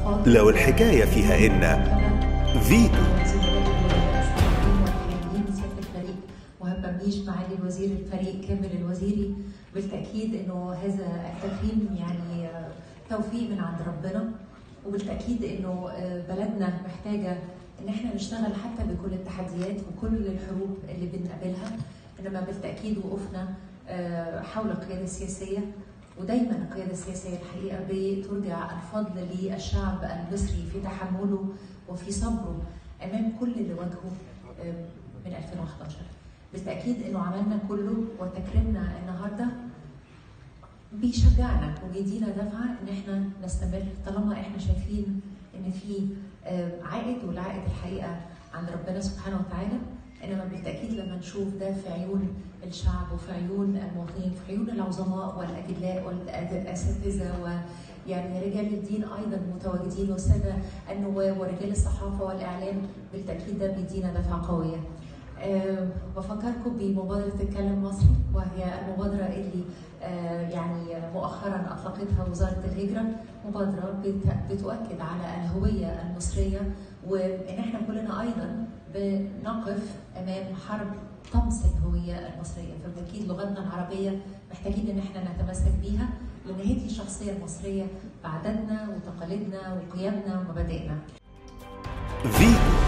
الفاضل لو الحكاية فيها إن فيتو سيادة الفريق مهمة ميش معالي الوزير الفريق كامل الوزيري بالتأكيد إنه هذا التكريم يعني آه، توفيق من عند ربنا وبالتأكيد إنه آه، بلدنا محتاجة إن إحنا نشتغل حتى بكل التحديات وكل الحروب اللي بنقابلها إنما بالتأكيد وقوفنا آه، حول القيادة السياسية ودايما القيادة السياسية الحقيقة بترجع الفضل للشعب المصري في تحمله وفي صبره أمام كل اللي واجهه آه، من 2011 بالتأكيد إنه عملنا كله وتكريمنا النهاردة بيشجعنا وبيدينا دفعة إن إحنا نستمر طالما إحنا شايفين إن في آه، عائد والعائد الحقيقة عند ربنا سبحانه وتعالى انما بالتاكيد لما نشوف ده في عيون الشعب وفي عيون المواطنين في عيون العظماء والاجلاء والاساتذه ويعني رجال الدين ايضا متواجدين والساده النواب ورجال الصحافه والاعلام بالتاكيد ده بيدينا دفعه قويه. أه بفكركم بمبادره اتكلم مصري وهي المبادره اللي أه يعني مؤخرا اطلقتها وزاره الهجره مبادره بت- بتؤكد على الهويه المصريه وان احنا كلنا ايضا بنقف امام حرب طمس الهويه المصريه فبالتاكيد لغتنا العربيه محتاجين ان احنا نتمسك بيها لان هي دي الشخصيه المصريه بعددنا وتقاليدنا وقيمنا ومبادئنا فيتو